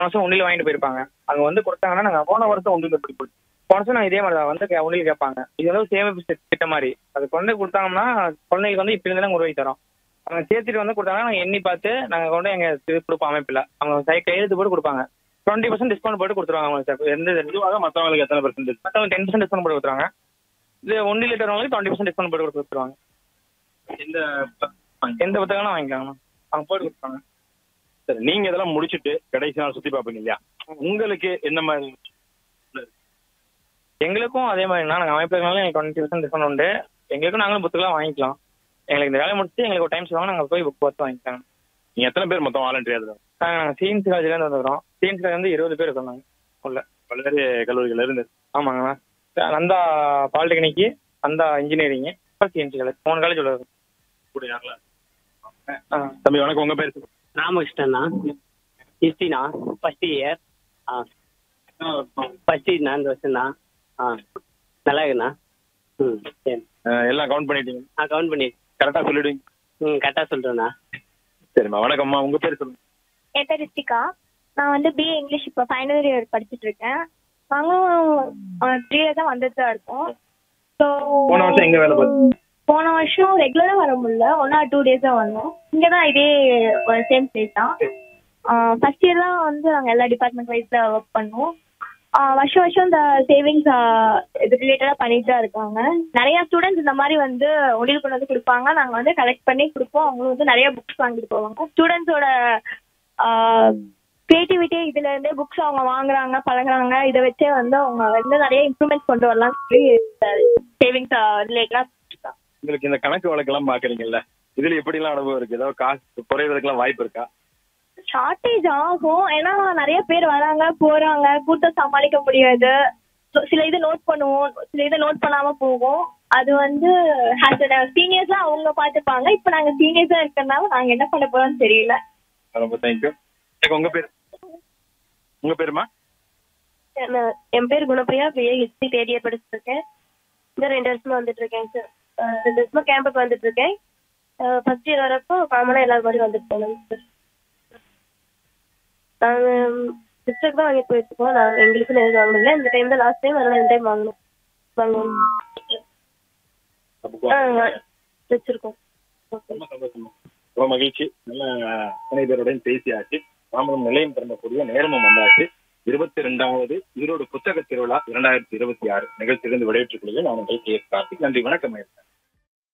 வருஷம் உண்டியில் வாங்கிட்டு போயிருப்பாங்க அங்கே வந்து கொடுத்தாங்கன்னா நாங்கள் போன வருஷம் உண்டியில் எப்படி போய் போன வருஷம் நாங்கள் இதே மாதிரி தான் வந்து கே- உண்டியில் கேட்பாங்க இது வந்து சேமிப்பு திட்ட- திட்டம் மாதிரி அது கொண்டு கொடுத்தாங்கன்னா குழந்தைங்களுக்கு வந்து இப்போ இருந்து நாங்கள் உருவாக்கி தரோம் அவங்க சேர்த்துட்டு வந்து கொடுத்தாங்கன்னா நாங்கள் எண்ணி பார்த்து நாங்கள் கொண்டு எங்கள் இது கொடுப்போம் அமைப்பில் அவங்க சை கையெழுத்து போட்டு கொடுப்பாங்க டுவெண்ட்டி பர்சன்ட் டிஸ்கவுண்ட் போட்டு கொடுத்துருவாங்க அவங்களுக்கு சார் எந்த பொதுவாக மற்றவங்களுக்கு எத்தனை பெர்சன்டேஜ் மற்றவங்க டென் பர்சன்ட் டிஸ்கவுண்ட் போட்டு கொடுத்துருவாங்க இது ஒன் லிட்டர்வங்களுக்கு டுவெண்ட்டி பர்சன்ட் டிஸ்கவுண்ட் போட்டு கொடுத்துருவாங்க இந்த எந்த புத்தகம்னா வாங்கிக்கலாங்கண்ணா அவங்க போட்டு கொடுத்துருவாங்க சரி நீங்க இதெல்லாம் முடிச்சிட்டு கடைசி நாள் சுத்தி பார்ப்பீங்க இல்லையா உங்களுக்கு என்ன மாதிரி எங்களுக்கும் அதே மாதிரி நாங்கள் அமைப்புனாலும் எங்களுக்கு டுவெண்ட்டி பர்சன்ட் டிஸ்கவுண்ட் உண்டு எங்களுக்கும் நாங்களும் புத்தகம் வாங்கிக்கலாம் எங்களுக்கு இந்த வேலை முடிச்சு எங்களுக்கு ஒரு டைம் சொல்லுவாங்க நாங்கள் போய் புக் பார்த்து வாங்கிக்கலாம் நீங்க எத்தனை பேர் மொத்தம் வாலண்டியர் நாங்கள் சிஎன்சி காலேஜ்லேருந்து வந்துக்கிறோம் சிஎன்சி காலேஜ் வந்து இருபது பேர் இருக்கோம் நாங்கள் உள்ள பல்வேறு கல்லூரிகள் இருந்து ஆமாங்கண்ணா நந்தா பாலிடெக்னிக்கு நந்தா இன்ஜினியரிங்கு அப்புறம் சிஎன்சி காலேஜ் மூணு காலேஜ் உள்ள இருக்கும் கூட யாரெல்லாம் ஆ தம்பி வணக்கம் உங்க பேர் சொல்லுங்க. ராமகிருஷ்ணண்ணா ஹிஸ்ட்ரிண்ணா ஃபர்ஸ்ட் இயர் ஆ ஃபர்ஸ்ட் இயர்ண்ணா இந்த வருஷம்ண்ணா ஆ நல்லா இருக்குண்ணா ம் சரி அஹ், எல்லாம் கவுண்ட் பண்ணிட்டீங்க ஆ கவுண்ட் பண்ணி கரெக்டா சொல்லிடுவீங்க ம் கரெக்டாக சொல்கிறேண்ணா சரிம்மா வணக்கம்மா உங்க பேர் சொல்லுங்க என் பேர் ரித்திகா நான் வந்து பிஏ இங்கிலீஷ் இப்போ ஃபைனல் இயர் படிச்சுட்டு இருக்கேன் நாங்களும் த்ரீ இயர் தான் வந்துட்டு தான் இருக்கோம் ஸோ போன வருஷம் எங்க வேலை பார்த்தீங்க போன வருஷம் ரெகுலராக வர முடியல ஒன் ஆர் டூ டேஸ் தான் வந்தோம் இங்கே தான் இதே சேம் பிளேஸ் தான் ஃபர்ஸ்ட் இயர் தான் வந்து நாங்கள் எல்லா டிபார்ட்மெண்ட் வைஸில் ஒர்க் பண்ணுவோம் ஆஹ் வருஷம் வருஷம் இந்த சேவிங்ஸ் இது ரிலேட்டடாக பண்ணிட்டு தான் இருக்காங்க நிறைய ஸ்டூடெண்ட்ஸ் இந்த மாதிரி வந்து ஒளியில் கொண்டு வந்து கொடுப்பாங்க நாங்கள் வந்து கலெக்ட் பண்ணி கொடுப்போம் அவங்களும் வந்து நிறைய புக்ஸ் வாங்கிட்டு போவாங்க ஸ்டூடெண்ட்ஸோட கிரியேட்டிவிட்டி இதுல இருந்தே புக்ஸ் அவங்க வாங்குறாங்க பழகுறாங்க இதை வச்சே வந்து அவங்க வந்து நிறைய இம்ப்ரூவ்மெண்ட்ஸ் கொண்டு வரலாம் சொல்லி சேவிங்ஸ் ரிலேட்டடாக உங்களுக்கு இந்த கணக்கு வழக்கெல்லாம் பாக்குறீங்கல்ல இதுல எப்படி எல்லாம் அனுபவம் இருக்கு ஏதாவது காசு குறைவதற்கெல்லாம் வாய்ப்பு இருக்கா ஷார்ட்டேஜ் ஆகும் ஏன்னா நிறைய பேர் வராங்க போறாங்க கூட்டம் சமாளிக்க முடியாது So, சில இது நோட் பண்ணுவோம் சில இதை நோட் பண்ணாம போகும் அது வந்து சீனியர்ஸா அவங்க பார்த்துப்பாங்க இப்போ நாங்க சீனியர்ஸா இருக்கறனால நாங்க என்ன பண்ண போறோம்னு தெரியல ரொம்ப தேங்க்யூ உங்க பேர் உங்க பேருமா என்ன- என் பேர் Gunapriya BA history third year படிச்சுட்டு இருக்கேன் இந்த ரெண்டு வருஷமா வந்துட்டு இருக்கேன் சார் ரெண்டு வருஷமா கேம்புக்கு வந்துட்டு இருக்கேன் ஃபர்ஸ்ட் இயர் வரப்போ காமனாக எல்லாரும் மாதிரி வந்துட்டு போனோம் சார் நாங்கள் சிஸ்டர் தான் வாங்கிட்டு போயிட்டு இருக்கோம் நாங்கள் எங்களுக்கு எதுவும் வாங்கல இந்த டைம் தான் லாஸ்ட் டைம் அதனால இந்த டைம் வாங்கணும் வாங்கணும் ஆ வச்சிருக்கோம் ஓகே ரொம்ப சந்தோஷமா ரொம்ப மகிழ்ச்சி நல்ல அத்தனை பேருடன் பேசியாச்சு தாமதம் நிலையம் திறந்தக்கூடிய நேரமும் வந்தாச்சு இருபத்தி ரெண்டாவது ஈரோடு புத்தக திருவிழா இரண்டாயிரத்தி இருபத்தி ஆறு நிகழ்ச்சியிலிருந்து விடைபெற்றுக் கொள்கிறேன் நான் உங்கள் கே எஸ் கார்த்திக் நன்றி வணக்கம் ஐயா.